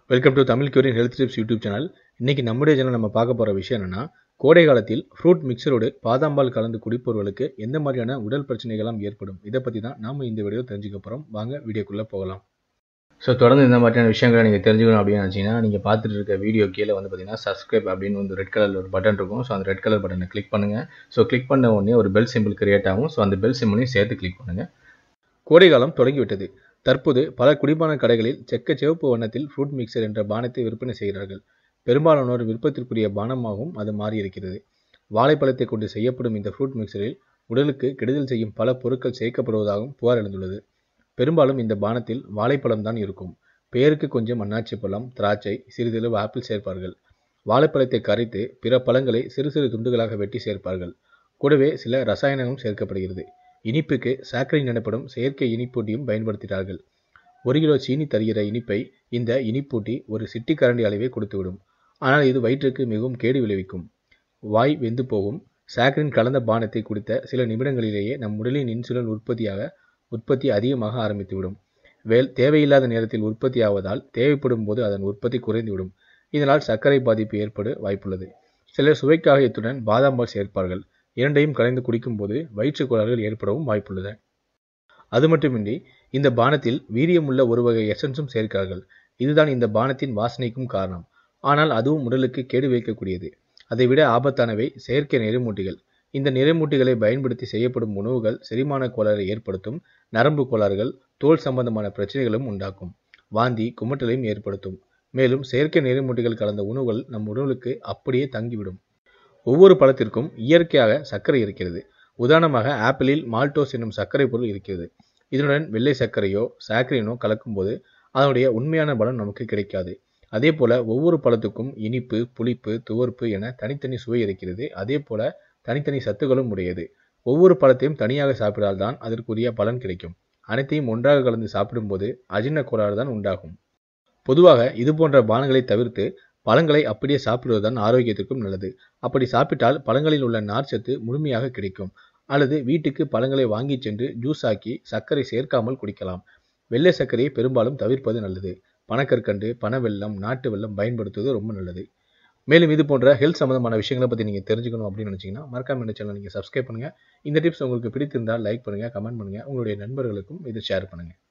welcome to Tamil கியூரின் health tips YouTube channel இன்னைக்கு நம்முடைய சேனல் நம்ம பார்க்க போகிற விஷயம் என்னன்னா கோடை காலத்தில் ஃப்ரூட் மிக்சரோடு பாதாம்பால் கலந்து குடிப்பவர்களுக்கு எந்த மாதிரியான உடல் பிரச்சனைகள்லாம் ஏற்படும் இதை பற்றி தான் நாம இந்த வீடியோ தெரிஞ்சுக்க போகிறோம் வாங்க வீடியோக்குள்ளே போகலாம் ஸோ தொடர்ந்து இந்த மாதிரியான விஷயங்களை நீங்கள் தெரிஞ்சுக்கணும் அப்படின்னு நினச்சிங்கன்னா நீங்கள் பார்த்துட்டு இருக்க வீடியோ கீழே வந்து பார்த்தீங்கன்னா சப்ஸ்கிரைப் அப்படின்னு வந்து ரெட் கலரில் ஒரு பட்டன் இருக்கும் ஸோ அந்த ரெட் கலர் பட்டனை கிளிக் பண்ணுங்கள் ஸோ கிளிக் பண்ண உடனே ஒரு பெல் சிம்பிள் கிரியேட் ஆகும் ஸோ அந்த பெல் சிம்பிளையும் சேர்த்து கிளிக் பண்ணுங்கள் கோடை காலம் தொடங்கிவிட்டது தற்போது பல குடிபான கடைகளில் செக்க சிவப்பு வண்ணத்தில் ஃப்ரூட் மிக்சர் என்ற பானத்தை விற்பனை செய்கிறார்கள் பெரும்பாலானோர் விருப்பத்திற்குரிய பானமாகவும் அது மாறியிருக்கிறது வாழைப்பழத்தை கொண்டு செய்யப்படும் இந்த ஃப்ரூட் மிக்சரில் உடலுக்கு கெடுதல் செய்யும் பல பொருட்கள் சேர்க்கப்படுவதாகவும் புகார் எழுந்துள்ளது பெரும்பாலும் இந்த பானத்தில் வாழைப்பழம் தான் இருக்கும் பெயருக்கு கொஞ்சம் அன்னாச்சி பழம் திராட்சை சிறிதளவு ஆப்பிள் சேர்ப்பார்கள் வாழைப்பழத்தை கரைத்து பிற பழங்களை சிறு சிறு துண்டுகளாக வெட்டி சேர்ப்பார்கள் கூடவே சில ரசாயனங்களும் சேர்க்கப்படுகிறது இனிப்புக்கு சாக்கரின் எனப்படும் செயற்கை இனிப்பூட்டியும் பயன்படுத்துகிறார்கள் ஒரு கிலோ சீனி தருகிற இனிப்பை இந்த இனிப்பூட்டி ஒரு சிட்டி கரண்டி அளவே கொடுத்துவிடும் ஆனால் இது வயிற்றுக்கு மிகவும் கேடு விளைவிக்கும் வாய் வெந்து போகும் சாக்கரின் கலந்த பானத்தை குடித்த சில நிமிடங்களிலேயே நம் உடலின் இன்சுலின் உற்பத்தியாக உற்பத்தி அதிகமாக ஆரம்பித்துவிடும் வேல் தேவையில்லாத நேரத்தில் உற்பத்தி ஆவதால் தேவைப்படும் போது அதன் உற்பத்தி குறைந்துவிடும் இதனால் சர்க்கரை பாதிப்பு ஏற்பட வாய்ப்புள்ளது சிலர் சுவைக்காக இத்துடன் பாதாம் பால் சேர்ப்பார்கள் இரண்டையும் கலந்து குடிக்கும்போது வயிற்று கோளாறுகள் ஏற்படவும் வாய்ப்புள்ளது அது மட்டுமின்றி இந்த பானத்தில் வீரியமுள்ள ஒரு வகை எசன்ஸும் சேர்க்கிறார்கள் இதுதான் இந்த பானத்தின் வாசனைக்கும் காரணம் ஆனால் அதுவும் உடலுக்கு கேடு வைக்கக்கூடியது அதைவிட ஆபத்தானவை செயற்கை நிறமூட்டிகள் இந்த நிறமூட்டிகளை பயன்படுத்தி செய்யப்படும் உணவுகள் செரிமான கோளாறை ஏற்படுத்தும் நரம்பு கோளாறுகள் தோல் சம்பந்தமான பிரச்சனைகளும் உண்டாக்கும் வாந்தி குமட்டலையும் ஏற்படுத்தும் மேலும் செயற்கை நிறமூட்டிகள் கலந்த உணவுகள் நம் உடலுக்கு அப்படியே தங்கிவிடும் ஒவ்வொரு பழத்திற்கும் இயற்கையாக சர்க்கரை இருக்கிறது உதாரணமாக ஆப்பிளில் மால்டோஸ் என்னும் சர்க்கரை பொருள் இருக்கிறது இதனுடன் வெள்ளை சர்க்கரையோ சாக்கரையினோ கலக்கும்போது அதனுடைய உண்மையான பலம் நமக்கு கிடைக்காது அதே போல ஒவ்வொரு பழத்துக்கும் இனிப்பு புளிப்பு துவர்ப்பு என தனித்தனி சுவை இருக்கிறது அதே போல தனித்தனி சத்துக்களும் உடையது ஒவ்வொரு பழத்தையும் தனியாக சாப்பிடால்தான் அதற்குரிய பலன் கிடைக்கும் அனைத்தையும் ஒன்றாக கலந்து சாப்பிடும்போது அஜீர்ண கோளாறு தான் உண்டாகும் பொதுவாக இது போன்ற பானங்களை தவிர்த்து பழங்களை அப்படியே சாப்பிடுவதுதான் ஆரோக்கியத்திற்கும் நல்லது அப்படி சாப்பிட்டால் பழங்களில் உள்ள நார்ச்சத்து முழுமையாக கிடைக்கும் அல்லது வீட்டுக்கு பழங்களை வாங்கி சென்று ஜூஸ் ஆக்கி சர்க்கரை சேர்க்காமல் குடிக்கலாம் வெள்ளை சர்க்கரையை பெரும்பாலும் தவிர்ப்பது நல்லது பனக்கற்கண்டு பனவெல்லம் நாட்டு வெல்லம் பயன்படுத்துவது ரொம்ப நல்லது மேலும் இது போன்ற ஹெல்த் சம்பந்தமான விஷயங்களை பற்றி நீங்கள் தெரிஞ்சுக்கணும் அப்படின்னு நினச்சிங்கன்னா மறக்காம இந்த சேனல் நீங்கள் சப்ஸ்கிரைப் பண்ணுங்கள் இந்த டிப்ஸ் உங்களுக்கு பிடித்திருந்தால் லைக் பண்ணுங்கள் கமெண்ட் பண்ணுங்கள் உங்களுடைய நண்பர்களுக்கும் இதை ஷேர் பண்ணுங்கள்